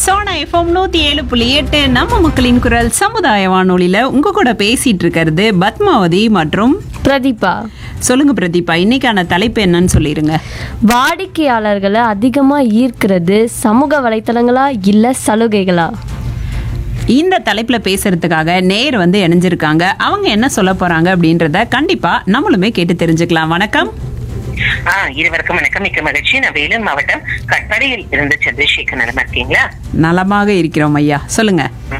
Sona FM நூத்தி ஏழு புள்ளி எட்டு நம்ம மக்களின் குரல் சமுதாய வானொலியில உங்க கூட பேசிட்டு இருக்கிறது பத்மாவதி மற்றும் பிரதீபா சொல்லுங்க பிரதீபா இன்னைக்கான தலைப்பு என்னன்னு சொல்லிருங்க வாடிக்கையாளர்களை அதிகமாக ஈர்க்கிறது சமூக வலைத்தளங்களா இல்லை சலுகைகளா இந்த தலைப்புல பேசுறதுக்காக நேர் வந்து இணைஞ்சிருக்காங்க அவங்க என்ன சொல்ல போறாங்க அப்படின்றத கண்டிப்பா நம்மளுமே கேட்டு தெரிஞ்சுக்கலாம் வணக்கம் ஆ இருவருக்கும் வணக்கம் மிக்க மகிழ்ச்சி நான் வேலூர் மாவட்டம் கட்படியில் இருந்து சந்திரசேகர் நலமா இருக்கீங்களா நலமாக இருக்கிறோம் ஐயா சொல்லுங்க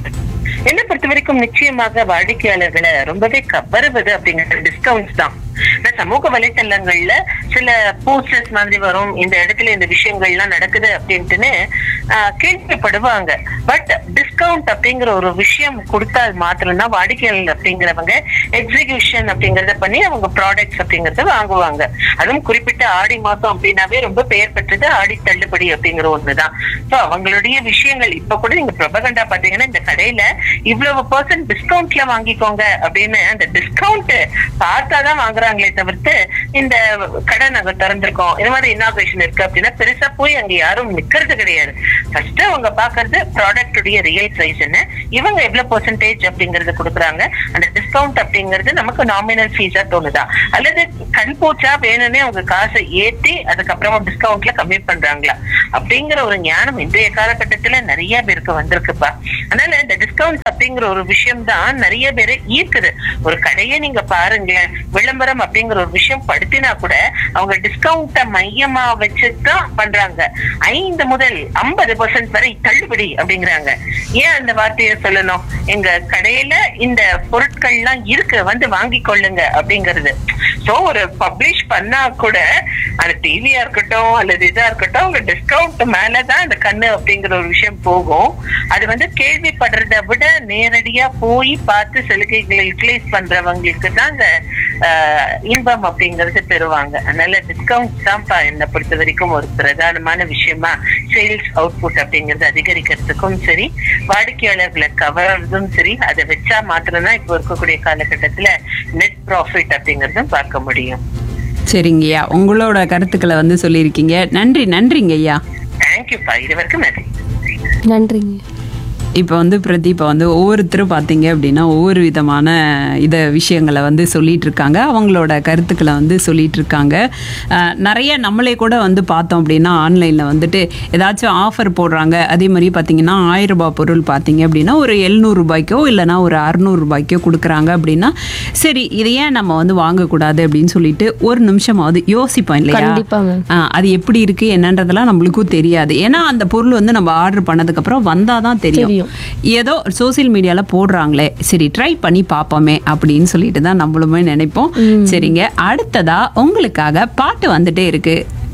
என்ன பொறுத்த வரைக்கும் நிச்சயமாக வாடிக்கையாளர்களை ரொம்பவே கவருவது அப்படிங்கிற டிஸ்கவுண்ட்ஸ் தான் இந்த சமூக வலைத்தளங்கள்ல சில போஸ்டர்ஸ் மாதிரி வரும் இந்த இடத்துல இந்த விஷயங்கள்லாம் நடக்குது அப்படின்ட்டுன்னு ஆ, கேள்விப்படுவாங்க பட் டிஸ்கவுண்ட் அப்படிங்கிற ஒரு விஷயம் கொடுத்தால் மாத்திரம்தான் வாடிக்கையாளர் அப்படிங்கிறவங்க எக்ஸிகியூஷன் அப்படிங்கறத பண்ணி அவங்க ப்ராடக்ட்ஸ் அப்படிங்கறத வாங்குவாங்க அதுவும் குறிப்பிட்ட ஆடி மாசம் அப்படின்னாவே ரொம்ப பெயர் பெற்றது ஆடி தள்ளுபடி அப்படிங்கிற ஒண்ணுதான் சோ அவங்களுடைய விஷயங்கள் இப்ப கூட நீங்க பிரபகண்டா பாத்தீங்கன்னா இந்த கடையில இவ்வளவு பர்சன்ட் டிஸ்கவுண்ட்ல வாங்கிக்கோங்க அப்படின்னு அந்த டிஸ்கவுண்ட் பார்த்தாதான் வாங்குறாங்களே தவிர்த்து இந்த கடை நாங்க திறந்திருக்கோம் இந்த மாதிரி இனாகிரேஷன் இருக்கு அப்படின்னா பெருசா போய் அங்க யாரும் நிக்கிறது கிடையாது ஃபர்ஸ்ட் அவங்க பாக்குறது ப்ராடக்ட் உடைய ரியல் பிரைஸ் என்ன இவங்க எவ்வளவு பெர்சன்டேஜ் அப்படிங்கறது கொடுக்குறாங்க அந்த டிஸ்கவுண்ட் அப்படிங்கிறது நமக்கு நாமினல் ஃபீஸா தோணுதா அல்லது கண் பூச்சா வேணும்னே அவங்க காசை ஏத்தி அதுக்கப்புறமா டிஸ்கவுண்ட்ல கம்மி பண்றாங்களா அப்படிங்கிற ஒரு ஞானம் இன்றைய காலகட்டத்துல நிறைய பேருக்கு வந்திருக்குப்பா அதனால இந்த டிஸ்கவுண்ட் அப்படிங்கிற ஒரு விஷயம் தான் நிறைய பேரை ஈர்க்குது ஒரு கடையை நீங்க பாருங்களேன் விளம்பரம் அப்படிங்கிற ஒரு விஷயம் படுத்தினா கூட அவங்க டிஸ்கவுண்ட மையமா வச்சுதான் பண்றாங்க ஐந்து முதல் ஐம்பது பர்சன்ட் வரை தள்ளுபடி அப்படிங்கிறாங்க ஏன் அந்த வார்த்தையை சொல்லணும் எங்க கடையில இந்த பொருட்கள்லாம் இருக்கு வந்து வாங்கி கொள்ளுங்க அப்படிங்கிறது சோ ஒரு பப்ளிஷ் பண்ணா கூட அது டிவியா இருக்கட்டும் அல்லது இதா இருக்கட்டும் அவங்க டிஸ்கவுண்ட் மேலதான் அந்த கண்ணு அப்படிங்கிற ஒரு விஷயம் போகும் அது வந்து கேள்விப்படுறதை விட நேரடியா போய் பார்த்து சலுகைகளை யூட்டிலைஸ் பண்றவங்களுக்கு தான் அந்த ஆஹ், இன்பம் அப்படிங்கறது பெறுவாங்க அதனால டிஸ்கவுண்ட் தான்ப்பா என்னை பொறுத்த வரைக்கும் ஒரு பிரதானமான விஷயமா சேல்ஸ் அவுட்புட் அப்படிங்கறது அதிகரிக்கிறதுக்கும் சரி வாடிக்கையாளர்களை கவர்றதும் சரி அதை வச்சா மாத்திரம்தான் இப்போ இருக்கக்கூடிய காலகட்டத்துல நெட் ப்ராஃபிட் அப்படிங்கறதும் பார்க்க முடியும் சரிங்கய்யா உங்களோட கருத்துக்களை வந்து சொல்லியிருக்கீங்க நன்றி நன்றிங்க ஐயா தேங்க்யூப்பா இது வரைக்கும் நன்றி நன்றிங்க இப்போ வந்து பிரதீபா வந்து ஒவ்வொருத்தரும் பார்த்தீங்க அப்படின்னா ஒவ்வொரு விதமான இத விஷயங்களை வந்து சொல்லிட்டு இருக்காங்க அவங்களோட கருத்துக்களை வந்து சொல்லிட்டு இருக்காங்க அஹ், நிறைய நம்மளே கூட வந்து பார்த்தோம் அப்படின்னா ஆன்லைனில் வந்துட்டு ஏதாச்சும் ஆஃபர் போடுறாங்க அதே மாதிரி பார்த்தீங்கன்னா ஆயிரம் ரூபாய் பொருள் பார்த்தீங்க அப்படின்னா ஒரு எழுநூறு ரூபாய்க்கோ இல்லைனா ஒரு அறுநூறு ரூபாய்க்கோ கொடுக்குறாங்க அப்படின்னா சரி இதை ஏன் நம்ம வந்து வாங்கக்கூடாது அப்படின்னு சொல்லிட்டு ஒரு நிமிஷமாவது யோசிப்போம் இல்லையா கண்டிப்பா மேம் ஆ, அது எப்படி இருக்கு என்னன்றதெல்லாம் நம்மளுக்கும் தெரியாது ஏன்னா அந்த பொருள் வந்து நம்ம ஆர்டர் பண்ணதுக்கு அப்புறம் வந்தாதான் தெரியும் தெரியும். ஏதோ சோசியல் மீடியால போடுறாங்களே சரி ட்ரை பண்ணி பார்ப்போமே அப்படின்னு சொல்லிட்டு தான் நம்மளுமே நினைப்போம் சரிங்க அடுத்ததா உங்களுக்காக பாட்டு வந்துட்டே இருக்கு